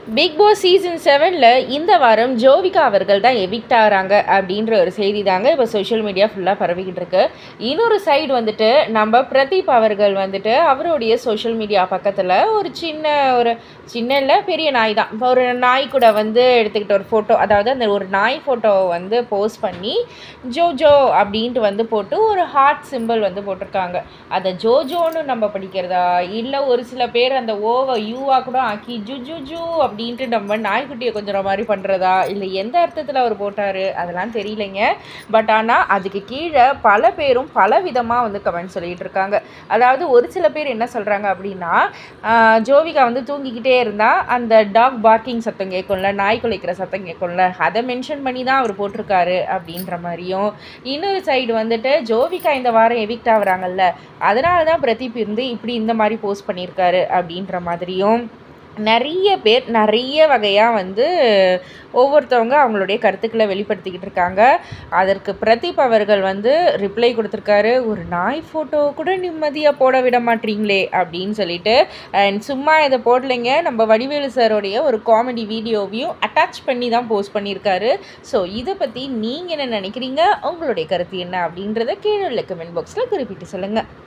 big Boss season செவனில் இந்த வாரம் ஜோவிகா அவர்கள் தான் எவிக்ட் ஆகிறாங்க அப்படின்ற ஒரு செய்தி தாங்க இப்போ சோஷியல் மீடியா ஃபுல்லாக பரவிக்கிட்டு இருக்கு இன்னொரு சைடு வந்துட்டு நம்ம பிரதீப் அவர்கள் வந்துட்டு அவருடைய சோஷியல் மீடியா பக்கத்தில் ஒரு சின்ன ஒரு சின்ன இல்லை பெரிய நாய் தான் இப்போ ஒரு நாய் கூட வந்து எடுத்துக்கிட்ட ஒரு ஃபோட்டோ அதாவது அந்த ஒரு நாய் ஃபோட்டோவை வந்து போஸ்ட் பண்ணி ஜோஜோ அப்படின்ட்டு வந்து போட்டு ஒரு ஹார்ட் சிம்பிள் வந்து போட்டிருக்காங்க அதை ஜோஜோன்னு நம்ம படிக்கிறதா இல்லை ஒரு சில பேர் அந்த ஓவை யூவா கூட ஆக்கி ஜு ஜு ஜூ அப்படின்ட்டு நம்ம நாய்க்குட்டியை கொஞ்சம் மாதிரி பண்ணுறதா இல்லை எந்த அர்த்தத்தில் அவர் போட்டார் அதெல்லாம் தெரியலைங்க பட் ஆனால் அதுக்கு கீழே பல பேரும் பல விதமாக வந்து கமெண்ட் சொல்லிட்டு இருக்காங்க அதாவது ஒரு சில பேர் என்ன சொல்கிறாங்க அப்படின்னா ஆஹ், ஜோவிகா வந்து தூங்கிக்கிட்டே இருந்தால் அந்த டாக் பார்க்கிங் சத்தம் கேட்கும்ல நாய் குலைக்கிற சத்தம் கேட்கும்ல அதை மென்ஷன் பண்ணி தான் அவர் போட்டிருக்காரு அப்படின்ற மாதிரியும் இன்னொரு சைடு வந்துட்டு ஜோவிகா இந்த வாரம் எவிக்ட் ஆகுறாங்கல்ல அதனால தான் பிரதீப் இருந்து இப்படி இந்த மாதிரி போஸ்ட் பண்ணியிருக்காரு அப்படின்ற மாதிரியும் நிறைய பேர் நிறைய வகையாக வந்து ஒவ்வொருத்தவங்க அவங்களுடைய கருத்துக்களை வெளிப்படுத்திக்கிட்டு இருக்காங்க அதற்கு பிரதீப் அவர்கள் வந்து ரிப்ளை கொடுத்துருக்காரு ஒரு நாய் ஃபோட்டோ கூட நிம்மதியாக போட விட மாட்டீங்களே அப்படின்னு சொல்லிட்டு அண்ட் சும்மா இதை போடலைங்க நம்ம வடிவேலு சாரோடைய ஒரு காமெடி வீடியோவையும் அட்டாச் பண்ணி தான் போஸ்ட் பண்ணியிருக்காரு ஸோ இதை பற்றி நீங்கள் என்ன நினைக்கிறீங்க உங்களுடைய கருத்து என்ன அப்படின்றத கீழே உள்ள கமெண்ட் பாக்ஸில் குறிப்பிட்டு சொல்லுங்கள்